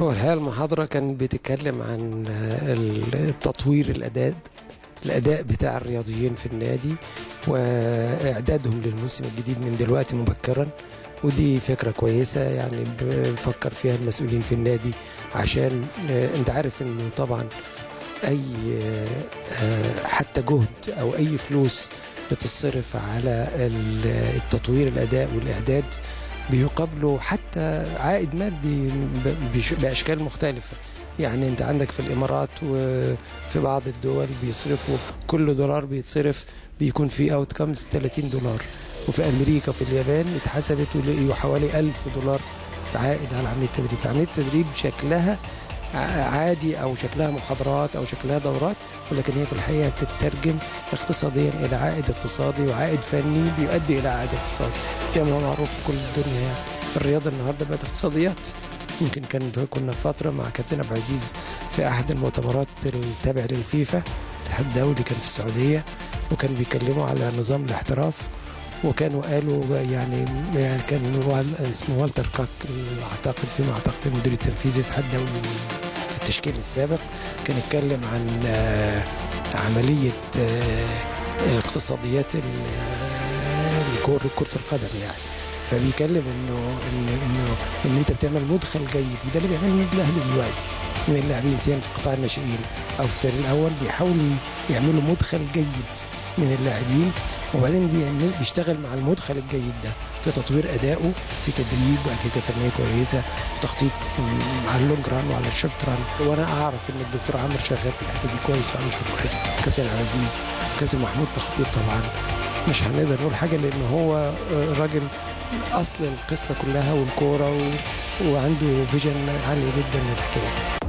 هو الحقيقة المحاضرة كان بتتكلم عن التطوير الأداء الأداء بتاع الرياضيين في النادي وإعدادهم للموسم الجديد من دلوقتي مبكرا ودي فكرة كويسة يعني بفكر فيها المسؤولين في النادي عشان انت عارف انه طبعا اي حتى جهد او اي فلوس بتصرف على التطوير الاداء والاعداد بيقابله حتى عائد مادي باشكال مختلفه يعني انت عندك في الامارات وفي بعض الدول بيصرفوا كل دولار بيتصرف بيكون فيه اوت كمز 30 دولار وفي امريكا وفي اليابان اتحسبت ولقيوا حوالي 1000 دولار عائد على عمليه التدريب فعمليه التدريب شكلها عادي او شكلها محاضرات او شكلها دورات ولكن هي في الحقيقه بتترجم اقتصاديا الى عائد اقتصادي وعائد فني بيؤدي الى عائد اقتصادي زي ما هو معروف في كل الدنيا يعني الرياضه النهارده بقت اقتصاديات يمكن كان كنا في فتره مع كابتن عبد العزيز في احد المؤتمرات التابع للفيفا الاتحاد الدولي كان في السعوديه وكان بيتكلموا على نظام الاحتراف وكانوا قالوا يعني, يعني كان اسمه والتر كاك اعتقد فيما اعتقد المدير التنفيذي في الاتحاد الدولي في التشكيل السابق كان يتكلم عن عمليه اقتصاديات الكرة كرة القدم يعني فبيتكلم انه ان انه ان انت بتعمل مدخل جيد وده اللي بيعمله النادي الاهلي دلوقتي من اللاعبين سواء في قطاع الناشئين او في الفريق الاول بيحاولوا يعملوا مدخل جيد من اللاعبين وبعدين بيعمل بيشتغل مع المدخل الجيد ده في تطوير ادائه في تدريب واجهزه فنيه كويسه وتخطيط على اللونج ران وعلى الشورت ران وانا اعرف ان الدكتور عمرو شغال في الحته دي كويس وعامل شغل كويس كابتن عزيز كابتن محمود تخطيط طبعا مش هنقدر نقول حاجه لان هو راجل اصل القصه كلها والكوره و... وعنده فيجن عالي جدا للحكايه